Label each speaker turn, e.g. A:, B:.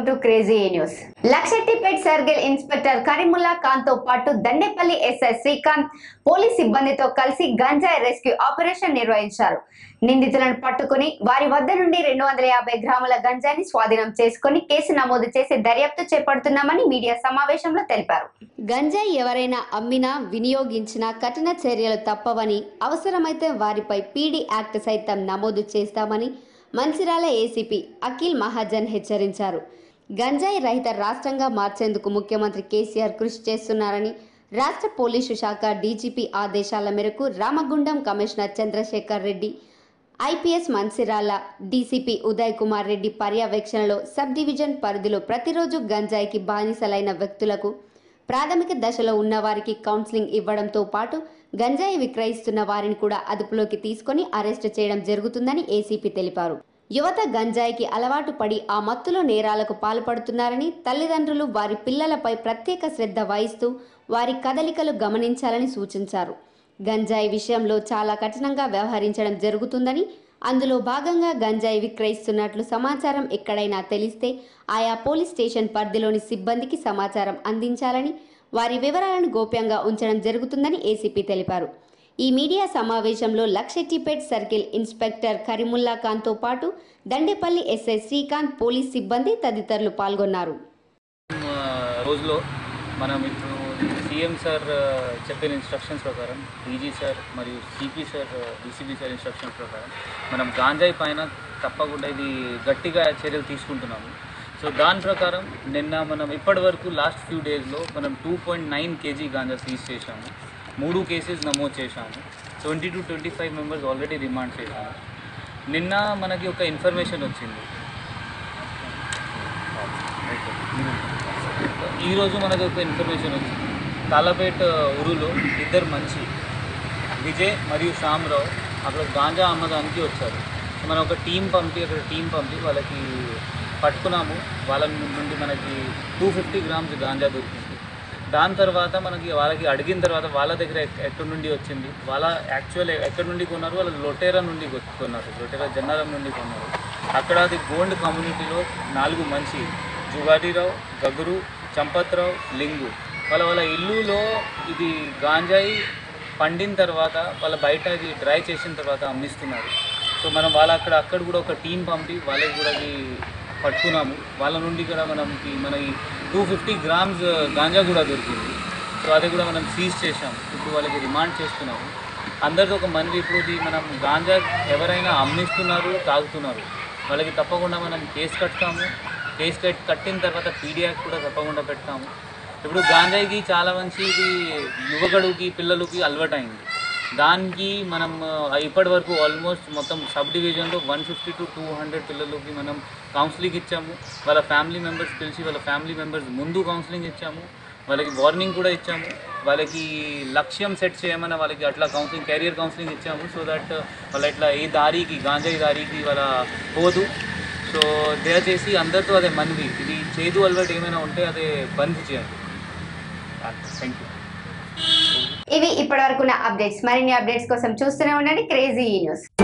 A: to crazy news Luxettipet circle inspector Kareemulla Khan తో పాటు Dandepalli SI Srikanth police సిబ్బందితో కలిసి గంజాయి రెస్క్యూ ఆపరేషన్ నిర్వహించారు నిందితులను పట్టుకుని వారి వద్ద నుండి రెండు వందల యాభై గ్రాముల గంజాయిని స్వాధీనం చేసుకుని కేసు నమోదు చేసి దర్యాప్తు చేపడుతున్నామని మీడియా సమావేశంలో తెలిపారు గంజాయి ఎవరైనా అమ్మినా వినియోగించినా కఠిన చర్యలు తప్పవని అవసరమైతే వారిపై పీడీ యాక్ట్ సైతం నమోదు చేస్తామని మంచిరాల ఏసీపీ అఖిల్ మహాజన్ హెచ్చరించారు గంజాయి రహిత రాష్ట్రంగా మార్చేందుకు ముఖ్యమంత్రి కేసీఆర్ కృషి చేస్తున్నారని రాష్ట్ర పోలీసు శాఖ డీజీపీ ఆదేశాల మేరకు Ramagundam commissioner Chandrasekhar Reddy IPS Mancherial DCP Uday Kumar Reddy పర్యవేక్షణలో సబ్ డివిజన్ పరిధిలో ప్రతిరోజు గంజాయికి బానిసలైన వ్యక్తులకు ప్రాథమిక దశలో ఉన్న వారికి కౌన్సిలింగ్ ఇవ్వడంతో పాటు గంజాయి విక్రయిస్తున్న వారిని కూడా అదుపులోకి తీసుకొని అరెస్టు చేయడం జరుగుతుందని ఏసీపీ తెలిపారు యువత గంజాయికి అలవాటు పడి ఆ మత్తులో నేరాలకు పాల్పడుతున్నారని తల్లిదండ్రులు వారి పిల్లలపై ప్రత్యేక శ్రద్ధ వహిస్తూ వారి కదలికలు గమనించాలని సూచించారు గంజాయి విషయంలో చాలా కఠినంగా వ్యవహరించడం జరుగుతుందని అందులో భాగంగా గంజాయి విక్రయిస్తున్నట్లు సమాచారం ఎక్కడైనా తెలిస్తే ఆయా పోలీస్ స్టేషన్ పరిధిలోని సిబ్బందికి సమాచారం అందించాలని వారి వివరాలను గోప్యంగా ఉంచడం జరుగుతుందని ఏసీపీ తెలిపారు ఈ మీడియా సమావేశంలో లక్షెట్టిపేట్ సర్కిల్ ఇన్స్పెక్టర్ కరీముల్లా ఖాన్తో పాటు దండేపల్లి ఎస్ఐ శ్రీకాంత్ పోలీస్ సిబ్బంది తదితరులు పాల్గొన్నారు
B: ఆ, రోజులో మనం ఇప్పుడు సీఎం సార్ ఆ, చెప్పిన ఇన్స్ట్రక్షన్స్ ప్రకారం డీజీ సార్ మరియు CP sir DCB sir instructions ప్రకారం మనం గాంజాయి పైన తప్పకుండా ఇది గట్టిగా చర్యలు తీసుకుంటున్నాము సో దాని ప్రకారం నిన్న మనం ఇప్పటి వరకు లాస్ట్ ఫ్యూ డేస్లో మనం టూ పాయింట్ నైన్ కేజీ గాంజా సీజ్ చేశాము మూడు కేసెస్ నమోదు చేశాము twenty two twenty five members already remand చేశాము నిన్న మనకి ఒక ఇన్ఫర్మేషన్ వచ్చింది ఈరోజు మనకు ఒక ఇన్ఫర్మేషన్ వచ్చింది తాళపేట ఊరులో ఇద్దరు మంచి విజయ్ మరియు శ్యామరావు అక్కడ గాంజా అమ్మడానికి వచ్చారు సో మనం ఒక టీం పంపి అక్కడ టీం పంపి వాళ్ళకి పట్టుకున్నాము వాళ్ళ నుండి మనకి టూ ఫిఫ్టీ గ్రామ్స్ గాంజా దొరికింది దాని తర్వాత మనకి వాళ్ళకి అడిగిన తర్వాత వాళ్ళ దగ్గర ఎక్- ఎక్కడి నుండి వచ్చింది వాళ్ళ యాక్చువల్ ఎక్కడి నుండి కొన్నారు వాళ్ళు లొటేరా నుండి కొ- కొన్నారు లొటేరా జన్నారం నుండి కొన్నారు అక్కడ అది గోండ్ కమ్యూనిటీలో నాలుగు మంచి జుగాడిరావు గగురు చంపత్రావు లింగు వాళ్ళ వాళ్ళ ఇల్లులో ఇది గాంజాయి పండిన తర్వాత వాళ్ళ బయట ఇది డ్రై చేసిన తర్వాత అమ్మిస్తున్నారు సో మనం వాళ్ళ అక్కడ అక్కడ కూడా ఒక టీం పంపి వాళ్ళకి కూడా అది పట్టుకున్నాము వాళ్ళ నుండి కూడా మనకి మన టూ ఫిఫ్టీ గ్రామ్స్ గాంజా కూడా దొరికింది సో అది కూడా మనం సీజ్ చేసాం ఇప్పుడు వాళ్ళకి రిమాండ్ చేస్తున్నాము అందరితో ఒక మనవి ఇప్పుడు ఇది మనం గాంజా ఎవరైనా అమ్మిస్తున్నారు తాగుతున్నారు వాళ్ళకి తప్పకుండా మనం కేసు కడతాము కేసు కట్ కట్టిన తర్వాత పీడియాక్ కూడా తప్పకుండా పెడతాము ఇప్పుడు గాంజాయికి చాలా మంచి ఇది యువకుడికి పిల్లలకి అలవాటైంది దానికి మనం ఆ, ఇప్పటి వరకు ఆల్మోస్ట్ మొత్తం సబ్ డివిజన్లో one fifty to two hundred పిల్లలకి మనం కౌన్సిలింగ్ ఇచ్చాము వాళ్ళ ఫ్యామిలీ మెంబర్స్ పిలిచి వాళ్ళ ఫ్యామిలీ మెంబర్స్ ముందు కౌన్సిలింగ్ ఇచ్చాము వాళ్ళకి వార్నింగ్ కూడా ఇచ్చాము వాళ్ళకి లక్ష్యం సెట్ చేయమని వాళ్ళకి అట్లా కౌన్సిలింగ్ కెరియర్ కౌన్సిలింగ్ ఇచ్చాము సో దట్ వాళ్ళ ఇట్లా ఏ దారికి గాంజాయి దారికి వాళ్ళ పోదు సో దయచేసి అందరితో అదే మనవి ఇది చేదు అలవాటు ఏమైనా ఉంటే అదే బంద్ చేయండి థ్యాంక్ యూ
A: ఇవి ఇప్పటివరకు ఉన్న అప్డేట్స్ మరిన్ని అప్డేట్స్ కోసం చూస్తూనే ఉండండి క్రేజీ న్యూస్